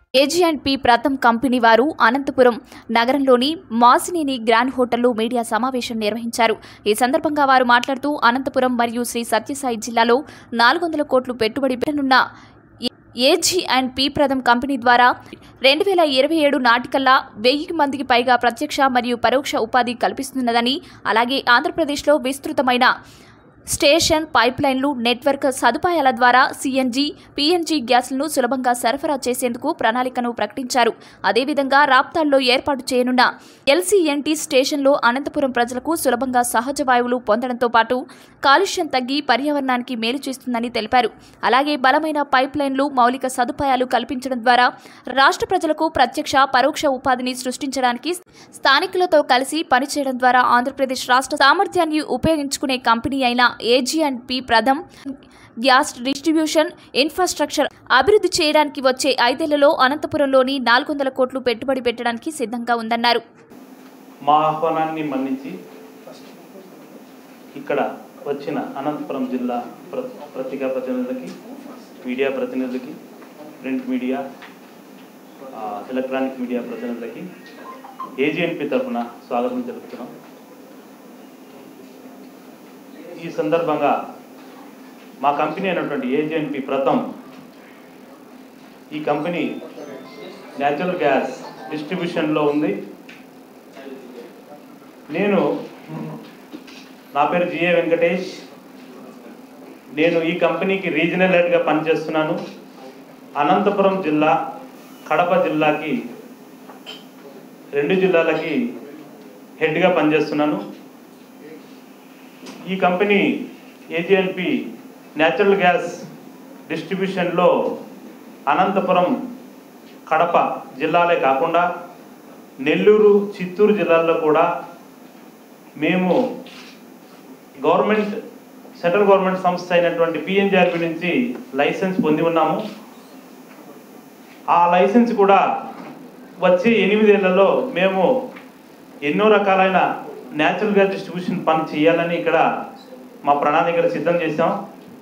AG and P Pratham company వారు అనంతపురం నగరంలోని మాసినేని grand హోటల్లో మీడియా సమావేశం నిర్వహించారు ఈ సందర్భంగా వారు మాట్లాడుతూ అనంతపురం మరియు శ్రీ సత్యసాయి జిల్లాలో నాలుగు వందల కోట్లు పెట్టుబడి పెట్టనున్న AG and P Pratham company ద్వారా రెండు వేల ఇరవై ఏడు నాటికల్లా వెయ్యి మందికి పైగా ప్రత్యక్ష మరియు పరోక్ష ఉపాధి కల్పిస్తున్నదని అలాగే ఆంధ్రప్రదేశ్లో విస్తృతమైన స్టేషన్ పైప్లైన్లు నెట్వర్క్ సదుపాయాల ద్వారా సిఎన్జి పిఎన్జి గ్యాస్లను సులభంగా సరఫరా చేసేందుకు ప్రణాళికను ప్రకటించారు అదేవిధంగా రాప్తాల్లో ఏర్పాటు చేయనున్న ఎల్సీఎన్టీ స్టేషన్లో అనంతపురం ప్రజలకు సులభంగా సహజ వాయువులు పొందడంతో పాటు కాలుష్యం తగ్గి పర్యావరణానికి మేలు చేస్తుందని తెలిపారు అలాగే బలమైన పైప్లైన్లు మౌలిక సదుపాయాలు కల్పించడం ద్వారా రాష్ట్ర ప్రజలకు ప్రత్యక్ష పరోక్ష ఉపాధిని సృష్టించడానికి స్థానికులతో కలిసి పనిచేయడం ద్వారా ఆంధ్రప్రదేశ్ రాష్ట్ర సామర్థ్యాన్ని ఉపయోగించుకునే కంపెనీ అయిన AG and P Pratham gas distribution infrastructure అభివృద్ధి చేయడానికి వచ్చే ఐదేళ్లలో అనంతపురంలోని నాలుగు వందల కోట్లు పెట్టుబడి పెట్టడానికి సిద్ధంగా ఉందన్నారు మా ఆహ్వానాన్ని మన్నించి ఇక్కడ వచ్చిన అనంతపురం జిల్లా ప్ర పత్రికా ప్రతినిధులకి మీడియా ప్రతినిధులకి ప్రింట్ మీడియా ఆ, ఎలక్ట్రానిక్ మీడియా ప్రతినిధులకి ఏజీఎన్పి తరఫున స్వాగతం తెలుపుతున్నాం ఈ సందర్భంగా మా కంపెనీ అయినటువంటి ఏజీఎన్పి ప్రథమ్ ఈ కంపెనీ న్యాచురల్ గ్యాస్ డిస్ట్రిబ్యూషన్లో ఉంది నేను నా పేరు జిఏ వెంకటేష్ నేను ఈ కంపెనీకి రీజనల్ హెడ్గా పనిచేస్తున్నాను అనంతపురం జిల్లా కడప జిల్లాకి రెండు జిల్లాలకి హెడ్గా పనిచేస్తున్నాను ఈ కంపెనీ ఏజీఎన్పి న్యాచురల్ గ్యాస్ డిస్ట్రిబ్యూషన్లో అనంతపురం కడప జిల్లాలే కాకుండా నెల్లూరు చిత్తూరు జిల్లాల్లో కూడా మేము గవర్నమెంట్ సెంట్రల్ గవర్నమెంట్ సంస్థ అయినటువంటి పిఎన్జిఆర్బి నుంచి లైసెన్స్ పొంది ఉన్నాము ఆ లైసెన్స్ కూడా వచ్చే ఎనిమిదేళ్లలో మేము ఎన్నో రకాలైన న్యాచురల్ గ్యాస్ డిస్ట్రిబ్యూషన్ పని చేయాలని ఇక్కడ మా ప్రణాళికలు సిద్ధం చేశాం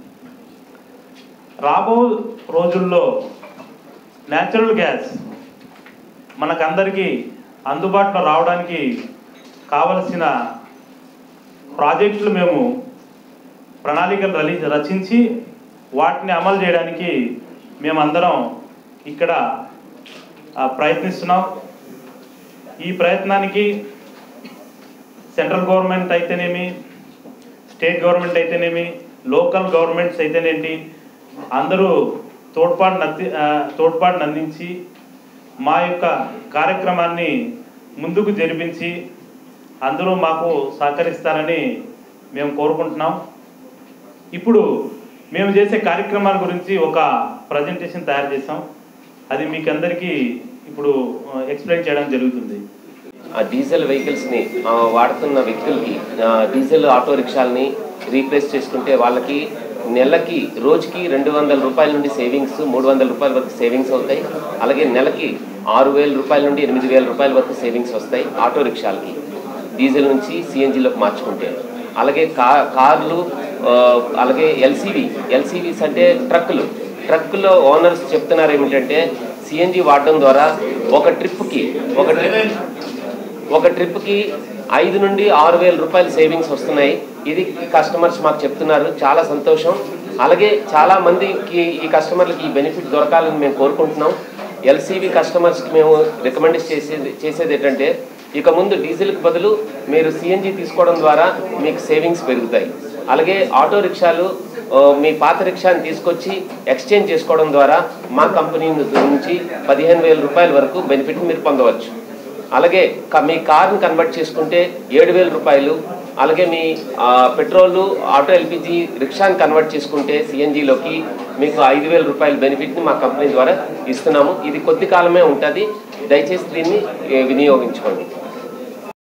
రాబో రోజుల్లో న్యాచురల్ గ్యాస్ మనకందరికీ అందుబాటులో రావడానికి కావలసిన ప్రాజెక్టులు మేము ప్రణాళికలు రలి రచించి వాటిని అమలు చేయడానికి మేమందరం ఇక్కడ ఆ, ప్రయత్నిస్తున్నాం ఈ ప్రయత్నానికి సెంట్రల్ గవర్నమెంట్ అయితేనేమి స్టేట్ గవర్నమెంట్ అయితేనేమి లోకల్ గవర్నమెంట్స్ అయితేనేంటి అందరూ తోడ్పాటును అంది ఆ, తోడ్పాటును అందించి మా యొక్క కార్యక్రమాన్ని ముందుకు జరిపించి అందరూ మాకు సహకరిస్తారని మేము కోరుకుంటున్నాం ఇప్పుడు మేము చేసే కార్యక్రమాల గురించి ఒక ప్రజెంటేషన్ తయారు చేసాం అది మీకు అందరికీ ఇప్పుడు ఎక్స్ప్లెయిన్ చేయడం జరుగుతుంది ఆ డీజిల్ వెహికల్స్ని ఆ, వాడుతున్న వ్యక్తులకి ఆ, డీజిల్ ఆటో రిక్షాల్ని రీప్లేస్ చేసుకుంటే వాళ్ళకి నెలకి రోజుకి రెండు వందల రూపాయల నుండి సేవింగ్స్ మూడు వందల రూపాయల వరకు సేవింగ్స్ అవుతాయి అలాగే నెలకి ఆరు వేల రూపాయల నుండి ఎనిమిది వేల రూపాయల వరకు సేవింగ్స్ వస్తాయి ఆటో రిక్షాలకి డీజిల్ నుంచి సిఎన్జిలోకి మార్చుకుంటే అలాగే కా కార్లు ఆ, అలాగే ఎల్సీవీ ఎల్సీవీస్ అంటే ట్రక్కులు ట్రక్కులో ఓనర్స్ చెప్తున్నారు ఏమిటంటే సిఎన్జి వాడడం ద్వారా ఒక ట్రిప్కి ఒక ట్రిప్ ఒక ట్రిప్కి ఐదు నుండి ఆరు వేల రూపాయలు సేవింగ్స్ వస్తున్నాయి ఇది కస్టమర్స్ మాకు చెప్తున్నారు చాలా సంతోషం అలాగే చాలా మందికి ఈ కస్టమర్లకి ఈ బెనిఫిట్ దొరకాలని మేము కోరుకుంటున్నాం ఎల్సీవీ కస్టమర్స్కి మేము రికమెండ్ చేసేది చేసేది ఏంటంటే ఇక ముందు డీజిల్కి బదులు మీరు సిఎన్జి తీసుకోవడం ద్వారా మీకు సేవింగ్స్ పెరుగుతాయి అలాగే ఆటో రిక్షాలు ఆ, మీ పాత రిక్షాని తీసుకొచ్చి ఎక్స్చేంజ్ చేసుకోవడం ద్వారా మా కంపెనీ నుంచి పదిహేను వేల రూపాయల వరకు బెనిఫిట్ మీరు పొందవచ్చు అలాగే క- మీ కార్ని కన్వర్ట్ చేసుకుంటే ఏడు వేల రూపాయలు అలాగే మీ ఆ, పెట్రోలు ఆటో ఎల్పిజి రిక్షాని కన్వర్ట్ చేసుకుంటే సిఎన్జిలోకి మీకు ఐదు వేల రూపాయల బెనిఫిట్ని మా కంపెనీ ద్వారా ఇస్తున్నాము ఇది కొద్ది కాలమే ఉంటుంది దయచేసి దీన్ని ఏ, వినియోగించుకోండి